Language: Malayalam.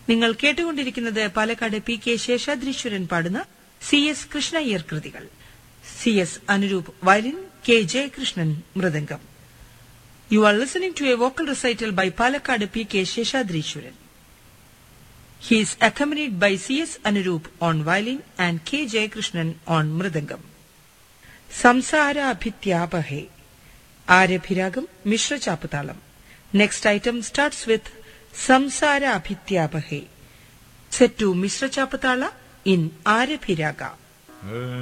നിങ്ങൾ കേട്ടുകൊണ്ടിരിക്കുന്നത് പാലക്കാട് പി കെ ശേഷാദ്രീശ്വരൻ പാടുന്ന സി എസ് കൃഷ്ണയ്യർ കൃതികൾ C S Anuroop violin K Jayakrishnan mridangam you are listening to a vocal recital by Palakkad P K Seshadreeswaran He is accompanied by C.S. Anurup on violin and K. Jayakrishnan on mridangam. Samsarabhityapahe. Arabhiragam Mishra Chapatalam. Next item starts with Samsarabhityapahe. Set to Mishra Chapatala in Arabhiraga.